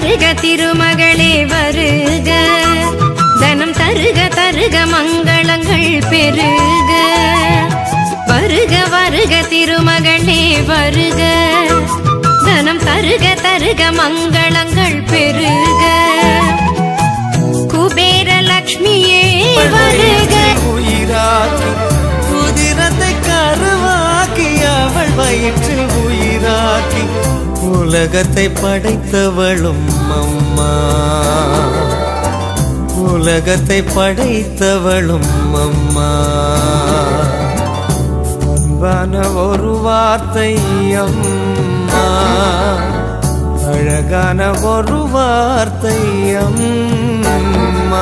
வருக திருமகளே வருக தனம் தருக தருக மங்களங்கள் பெருக வருக வருக திருமகளே வருக தனம் தருக தருக மங்களங்கள் பெருக குபேர லக்ஷ்மியே வருக உயிராக்கி உதிரத்தை கருவாக்கி அவள் வயிற்றில் உயிராக்கி உலகத்தை படைத்தவளும் அம்மா உலகத்தை படைத்தவளும் அம்மா அன்பான ஒரு வார்த்தை அம்மா அழகான ஒரு வார்த்தை அம்மா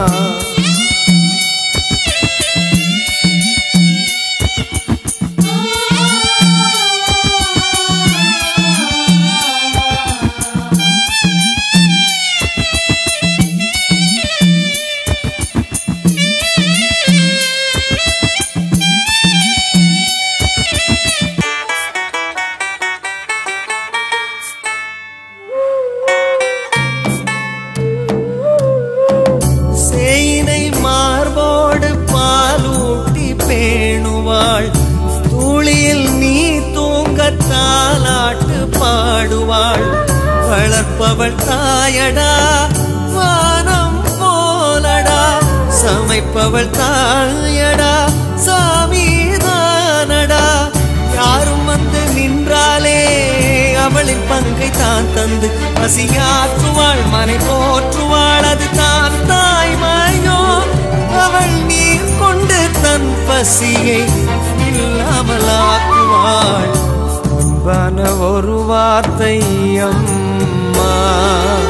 சேயினை மார்போடு பாலூட்டி பேணுவாள் தூளியில் நீ தூங்க தாலாட்டு பாடுவாள் வளர்ப்பவள் தாயடா வானம் போலடா சமைப்பவள் தாயடா சாமிதானடா யாரும் வந்து நின்றாலே அவளின் பங்கை தான் தந்து பசியாற்றுவாள் மனை போற்றுவாள் அது தான் தாய்மாயோ அவள் நீர் கொண்டு தன் பசியை இல்லாமலாக்குவாள் அன்பான ஒரு வார்த்தை அம்மா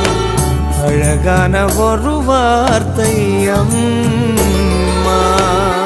அழகான ஒரு வார்த்தை அம்மா